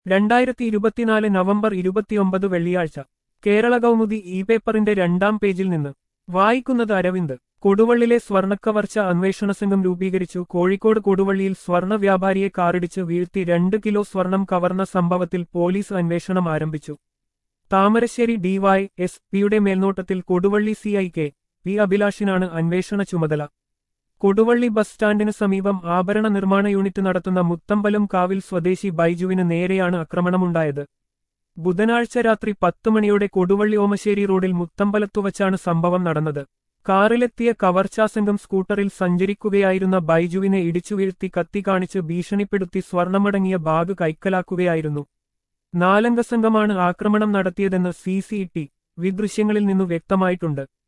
രണ്ടായിരത്തി ഇരുപത്തിനാല് നവംബർ ഇരുപത്തിയൊമ്പത് വെള്ളിയാഴ്ച കേരള കൗമുദി ഇ പേപ്പറിന്റെ രണ്ടാം പേജിൽ നിന്ന് വായിക്കുന്നത് അരവിന്ദ് കൊടുവള്ളിലെ സ്വർണ്ണക്കവർച്ച അന്വേഷണ സംഘം രൂപീകരിച്ചു കോഴിക്കോട് കൊടുവള്ളിയിൽ സ്വർണ്ണ വ്യാപാരിയെ കാറിടിച്ച് വീഴ്ത്തി രണ്ട് കിലോ സ്വർണം കവർന്ന സംഭവത്തിൽ പോലീസ് അന്വേഷണം ആരംഭിച്ചു താമരശ്ശേരി ഡിവൈ എസ് പിയുടെ മേൽനോട്ടത്തിൽ കൊടുവള്ളി സിഐ കെ പി അഭിലാഷിനാണ് അന്വേഷണ ചുമതല കൊടുവള്ളി ബസ് സ്റ്റാൻഡിന് സമീപം ആഭരണ നിർമ്മാണ യൂണിറ്റ് നടത്തുന്ന മുത്തമ്പലം കാവിൽ സ്വദേശി ബൈജുവിന് നേരെയാണ് ആക്രമണമുണ്ടായത് ബുധനാഴ്ച രാത്രി പത്ത് മണിയോടെ കൊടുവള്ളി ഓമശ്ശേരി റോഡിൽ മുത്തമ്പലത്തുവച്ചാണ് സംഭവം നടന്നത് കാറിലെത്തിയ കവർച്ചാസംഘം സ്കൂട്ടറിൽ സഞ്ചരിക്കുകയായിരുന്ന ബൈജുവിനെ ഇടിച്ചുവീഴ്ത്തി കത്തി കാണിച്ച് ഭീഷണിപ്പെടുത്തി സ്വർണമടങ്ങിയ ബാഗ് കൈക്കലാക്കുകയായിരുന്നു നാലംഗ സംഘമാണ് ആക്രമണം നടത്തിയതെന്ന് സി സി ടി വി ദൃശ്യങ്ങളിൽ നിന്നു വ്യക്തമായിട്ടുണ്ട്